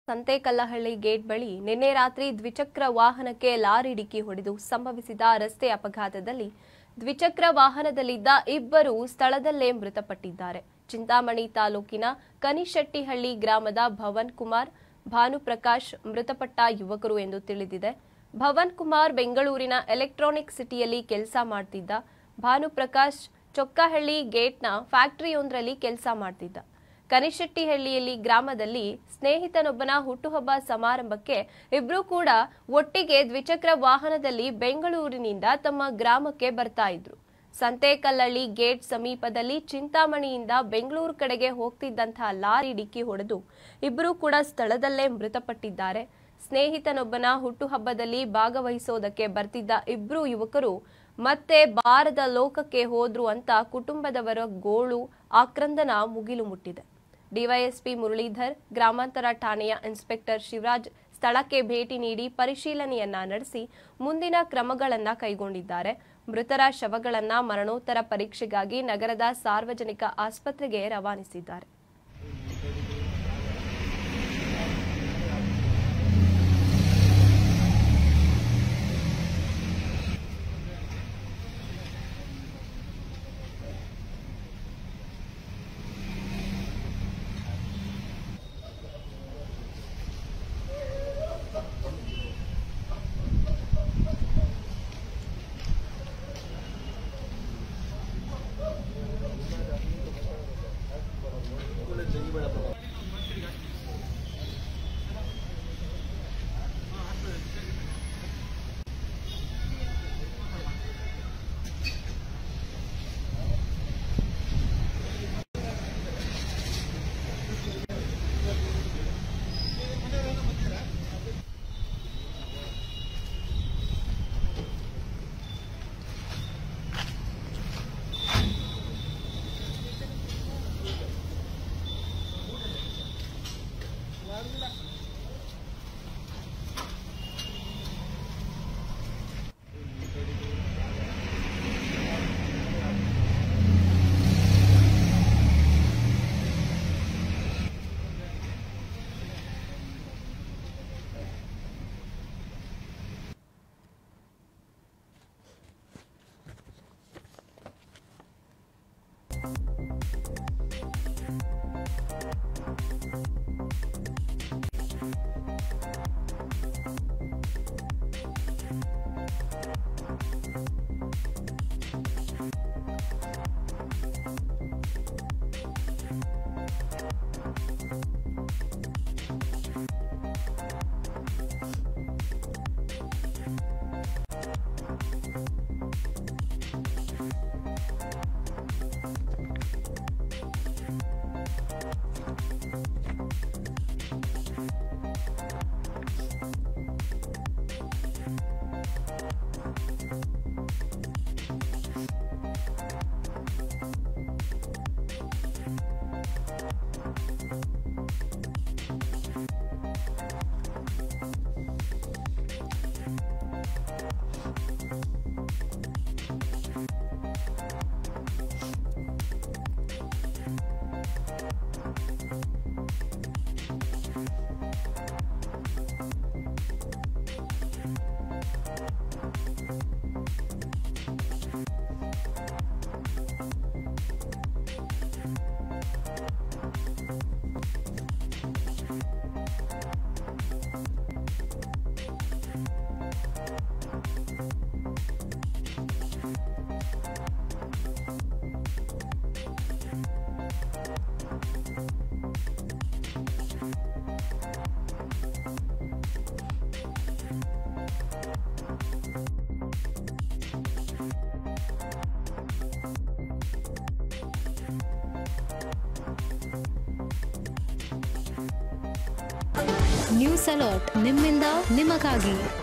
ಸಂತೇಕಲ್ಲಹಳ್ಳಿ gate ಬಳಿ ನಿನ್ನೆ ರಾತ್ರಿ ದ್ವಿಚಕ್ರ ವಾಹನಕ್ಕೆ ಲಾರಿ ಡಿಕ್ಕಿ ಹೊಡೆದು ಸಂಭವಿಸಿದ ರಸ್ತೆ ಅಪಘಾತದಲ್ಲಿ ದ್ವಿಚಕ್ರ ವಾಹನದಲ್ಲಿದ್ದ ಇಬ್ಬರು ಸ್ಥಳದಲ್ಲೇ ಮೃತಪಟ್ಟಿದ್ದಾರೆ ಚಿಂತಾಮಣಿ ತಾಲೂಕಿನ ಕನಿಶೆಟ್ಟಿಹಳ್ಳಿ ಗ್ರಾಮದ ಭವನ್ ಕುಮಾರ್ ಭಾನುಪ್ರಕಾಶ್ ಮೃತಪಟ್ಟ ಯುವಕರು ಎಂದು ತಿಳಿದಿದೆ ಭವನ್ ಕುಮಾರ್ ಬೆಂಗಳೂರಿನ ಎಲೆಕ್ಟ್ರಾನಿಕ್ ಸಿಟಿಯಲ್ಲಿ ಕೆಲಸ ಮಾಡ್ತಿದ್ದ ಭಾನುಪ್ರಕಾಶ್ ಚೊಕ್ಕಹಳ್ಳಿ ಗೇಟ್ನ ಫ್ಯಾಕ್ಟರಿಯೊಂದರಲ್ಲಿ ಕೆಲಸ ಮಾಡ್ತಿದ್ದ ಕನಿಶೆಟ್ಟಿಹಳ್ಳಿಯಲ್ಲಿ ಗ್ರಾಮದಲ್ಲಿ ಸ್ನೇಹಿತನೊಬ್ಬನ ಹುಟ್ಟುಹಬ್ಬ ಸಮಾರಂಭಕ್ಕೆ ಇಬ್ರು ಕೂಡ ಒಟ್ಟಿಗೆ ದ್ವಿಚಕ್ರ ವಾಹನದಲ್ಲಿ ಬೆಂಗಳೂರಿನಿಂದ ತಮ್ಮ ಗ್ರಾಮಕ್ಕೆ ಬರ್ತಾ ಇದ್ರು ಸಂತೇಕಲ್ಲಳ್ಳಿ ಗೇಟ್ ಸಮೀಪದಲ್ಲಿ ಚಿಂತಾಮಣಿಯಿಂದ ಬೆಂಗಳೂರು ಕಡೆಗೆ ಹೋಗ್ತಿದ್ದಂತಹ ಲಾರಿ ಡಿಕ್ಕಿ ಹೊಡೆದು ಇಬ್ಬರು ಕೂಡ ಸ್ಥಳದಲ್ಲೇ ಮೃತಪಟ್ಟಿದ್ದಾರೆ ಸ್ನೇಹಿತನೊಬ್ಬನ ಹುಟ್ಟುಹಬ್ಬದಲ್ಲಿ ಭಾಗವಹಿಸೋದಕ್ಕೆ ಬರ್ತಿದ್ದ ಇಬ್ರು ಯುವಕರು ಮತ್ತೆ ಬಾರದ ಲೋಕಕ್ಕೆ ಹೋದ್ರು ಅಂತ ಕುಟುಂಬದವರ ಗೋಳು ಆಕ್ರಂದನ ಮುಗಿಲು ಮುಟ್ಟಿದೆ ಡಿವೈಎಸ್ಪಿ ಮುರಳೀಧರ್ ಗ್ರಾಮಾಂತರ ಠಾಣೆಯ ಇನ್ಸ್ಪೆಕ್ಟರ್ ಶಿವರಾಜ್ ಸ್ಥಳಕ್ಕೆ ಭೇಟಿ ನೀಡಿ ಪರಿಶೀಲನೆಯನ್ನ ನಡೆಸಿ ಮುಂದಿನ ಕ್ರಮಗಳನ್ನ ಕೈಗೊಂಡಿದ್ದಾರೆ ಮೃತರ ಶವಗಳನ್ನ ಮರಣೋತ್ತರ ಪರೀಕ್ಷೆಗಾಗಿ ನಗರದ ಸಾರ್ವಜನಿಕ ಆಸ್ಪತ್ರೆಗೆ ರವಾನಿಸಿದ್ದಾರೆ ನ್ಯೂಸ್ ಅಲರ್ಟ್ ನಿಮ್ಮಿಂದ ನಿಮಗಾಗಿ